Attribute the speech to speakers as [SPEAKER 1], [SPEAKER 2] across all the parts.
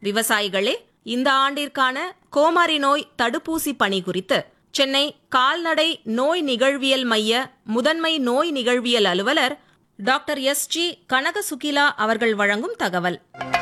[SPEAKER 1] விவசாயிகளே இந்த ஆண்டிற்கான கோமாரி நோய் தடுப்பூசி பணி குறித்து சென்னை கால்நடை நோய் நிகழ்வியல் மைய முதன்மை நோய் நிகழ்வியல் அலுவலர் doctor S G Kanaga Sukila அவர்கள் வழங்கும் தகவல்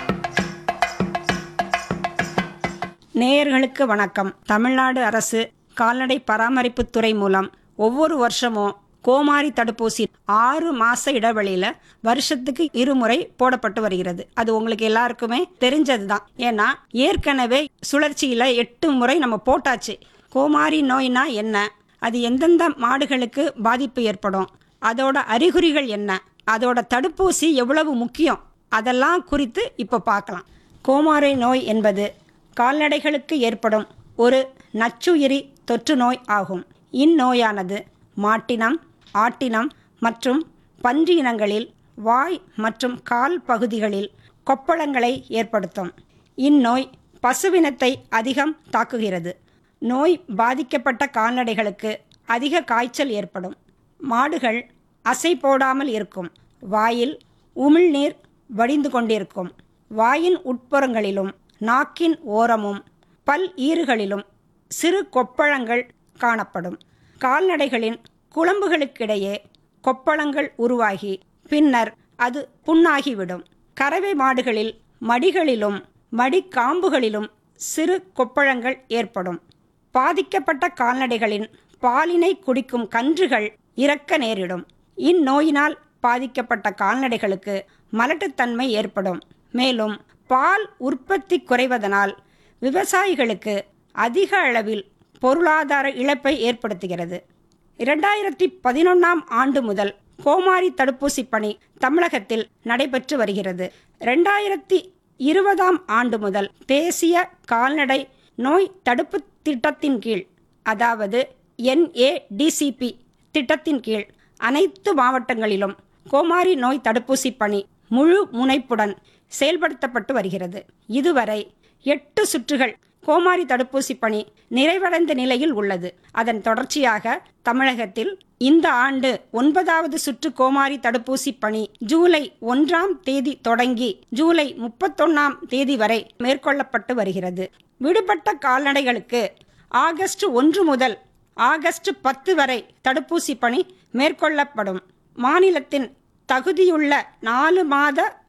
[SPEAKER 2] நேயர்களுக்கு வணக்கம் தமிழ்நாடு அரசு கால்நடை பராமரிப்புத் துறை மூலம் ஒவ்வொரு வருஷமும் கோமாரி தடுப்பூசி ஆறு மாச இடைவெளியில வருஷத்துக்கு இருமுறை போடப்பட்டு வருகிறது அது உங்களுக்கு எல்லாருக்குமே தெரிஞ்சது தான் ஏன்னா ஏற்கனவே சுழற்சியில எட்டு முறை நம்ம போட்டாச்சு கோமாரி நோய்னா என்ன அது எந்தெந்த மாடுகளுக்கு பாதிப்பு ஏற்படும் அதோட அறிகுறிகள் என்ன அதோட தடுப்பூசி எவ்வளவு முக்கியம் அதெல்லாம் குறித்து இப்போ பார்க்கலாம் கோமாரி நோய் என்பது கால்நடைகளுக்கு ஏற்படும் ஒரு நச்சுயிரி தொற்று நோய் ஆகும் இந்நோயானது மாட்டினம் ஆட்டினம் மற்றும் பன்றி இனங்களில் வாய் மற்றும் கால் பகுதிகளில் கொப்பளங்களை ஏற்படுத்தும் இந்நோய் பசுவினத்தை அதிகம் தாக்குகிறது நோய் பாதிக்கப்பட்ட கால்நடைகளுக்கு அதிக காய்ச்சல் ஏற்படும் மாடுகள் அசை போடாமல் இருக்கும் வாயில் உமிழ்நீர் வடிந்து கொண்டிருக்கும் வாயின் உட்புறங்களிலும் நாக்கின் ஓரமும் பல் ஈறுகளிலும் சிறு கொப்பளங்கள் காணப்படும் கால்நடைகளின் குளம்புகளுக்கிடையே கொப்பளங்கள் உருவாகி பின்னர் அது புண்ணாகிவிடும் கறவை மாடுகளில் மடிகளிலும் மடிக்காம்புகளிலும் சிறு கொப்பளங்கள் ஏற்படும் பாதிக்கப்பட்ட கால்நடைகளின் பாலினை குடிக்கும் கன்றுகள் இறக்க நேரிடும் இந்நோயினால் பாதிக்கப்பட்ட கால்நடைகளுக்கு மலட்டுத்தன்மை ஏற்படும் மேலும் பால் உற்பத்தி குறைவதனால் விவசாயிகளுக்கு அதிக அளவில் பொருளாதார இழப்பை ஏற்படுத்துகிறது இரண்டாயிரத்தி பதினொன்றாம் ஆண்டு முதல் கோமாரி தடுப்பூசி பணி தமிழகத்தில் நடைபெற்று வருகிறது ரெண்டாயிரத்தி இருபதாம் ஆண்டு முதல் தேசிய கால்நடை நோய் தடுப்பு திட்டத்தின் கீழ் அதாவது என்ஏடிசிபி திட்டத்தின் கீழ் அனைத்து மாவட்டங்களிலும் கோமாரி நோய் தடுப்பூசி பணி முழு முனைப்புடன் செயல்படுத்தப்பட்டு வருகிறது இதுவரை எட்டு சுற்றுகள் கோமாரி தடுப்பூசி பணி நிறைவடைந்த நிலையில் உள்ளது அதன் தொடர்ச்சியாக தமிழகத்தில் இந்த ஆண்டு ஒன்பதாவது சுற்று கோமாரி தடுப்பூசி பணி ஜூலை ஒன்றாம் தேதி தொடங்கி ஜூலை முப்பத்தொன்னாம் தேதி வரை மேற்கொள்ளப்பட்டு வருகிறது விடுபட்ட கால்நடைகளுக்கு ஆகஸ்ட் ஒன்று முதல் ஆகஸ்ட் பத்து வரை தடுப்பூசி பணி மேற்கொள்ளப்படும் மாநிலத்தின் தகுதியுள்ள நாலு மாத